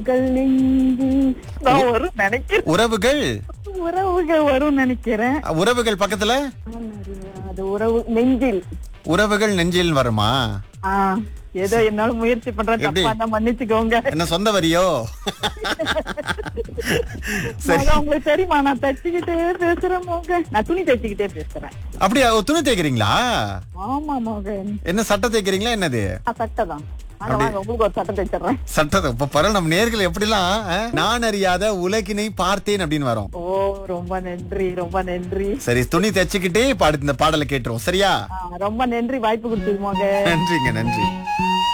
உங்கள் நெஞ்சில் நான் வரும் நினைக்கிறேன் உறவுகள் உறவுகள் வரும் நினைக்கிறேன் உறவுகள் பக்கத்துல அது உறவு நெஞ்சில் உறவுகள் நெஞ்சில் வருமா ஆ ஏதோ என்னால முயற்சி பண்றேன் எப்படி? தப்பா தான் மன்னிச்சுக்கோங்க என்ன சொந்த வரியோ சரி மகா, உங்களுக்கு தெரியுமா நான் தச்சுக்கிட்டே பேசுறேன் மோகன் நான் துணி தச்சுக்கிட்டே பேசுறேன் அப்படியா ஓ, துணி தேய்க்கிறீங்களா ஆமா மோகன் என்ன சட்டை தேய்க்கிறீங்களா என்னது ஆ, சட்டை தான் ஆனா வாங்க உங்களுக்கு ஒரு சட்டை தைச்சிடுறேன் சட்டத்தை இப்ப பரவாயில்ல நம்ம நேர்கள் எப்படிலாம் ஆ, நான் அறியாத உலகினை பார்த்தேன் அப்படின்னு வரும் ஓ ரொம்ப நன்றி ரொம்ப நன்றி சரி துணி தைச்சுக்கிட்டே பாடு இந்த பாடலை கேட்டுருவோம் சரியா ஆ, ரொம்ப நன்றி வாய்ப்பு கொடுத்தது மோகன் நன்றிங்க நன்றி